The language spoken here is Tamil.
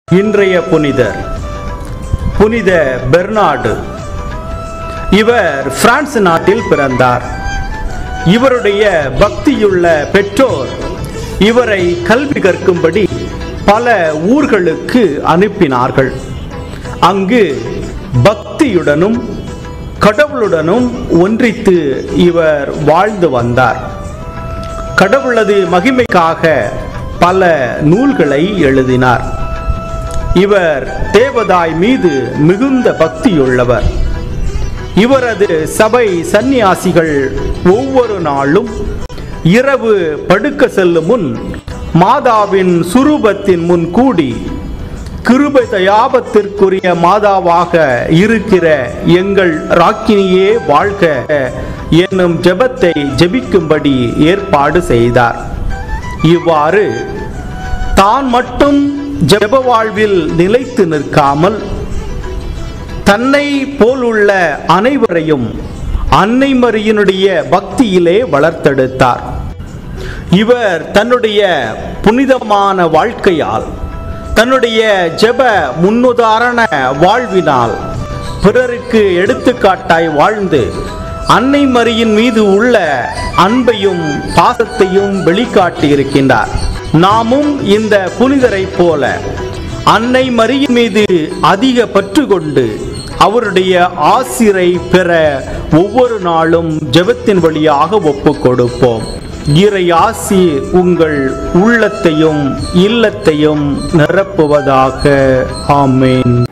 இன்றைய புனிதர் புனித பெர்னார்டு இவர் பிரான்ஸ் நாட்டில் பிறந்தார் இவருடைய பக்தியுள்ள பெற்றோர் இவரை கல்வி கற்கும்படி பல ஊர்களுக்கு அனுப்பினார்கள் அங்கு பக்தியுடனும் கடவுளுடனும் ஒன்றித்து இவர் வாழ்ந்து வந்தார் கடவுளது மகிமைக்காக பல நூல்களை எழுதினார் இவர் தேவதாய் மீது மிகுந்த பக்தியுள்ளவர் இவரது சபை சந்நியாசிகள் ஒவ்வொரு நாளும் இரவு படுக்க செல்லும் முன் மாதாவின் சுரூபத்தின் முன் கூடி கிருபை தயாபத்திற்குரிய மாதாவாக இருக்கிற எங்கள் ராக்கினியே வாழ்க என்னும் ஜெபத்தை ஜெபிக்கும்படி ஏற்பாடு செய்தார் இவ்வாறு தான் மட்டும் ஜெப வாழ்வில் நிலைத்து நிற்காமல் தன்னை போலுள்ள அனைவரையும் அன்னை மரியினுடைய பக்தியிலே வளர்த்தெடுத்தார் இவர் தன்னுடைய புனிதமான வாழ்க்கையால் தன்னுடைய ஜெப முன்னுதாரண வாழ்வினால் பிறருக்கு எடுத்துக்காட்டாய் வாழ்ந்து அன்னை மரியின் மீது உள்ள அன்பையும் பாசத்தையும் வெளிக்காட்டி இருக்கின்றார் நாமும் இந்த புனிதரைப் போல அன்னை மரியின் மீது அதிக பற்று கொண்டு அவருடைய ஆசிரை பெற ஒவ்வொரு நாளும் ஜெபத்தின் வழியாக ஒப்பு கொடுப்போம் இறை ஆசி உங்கள் உள்ளத்தையும் இல்லத்தையும் நிரப்புவதாக ஆமேன்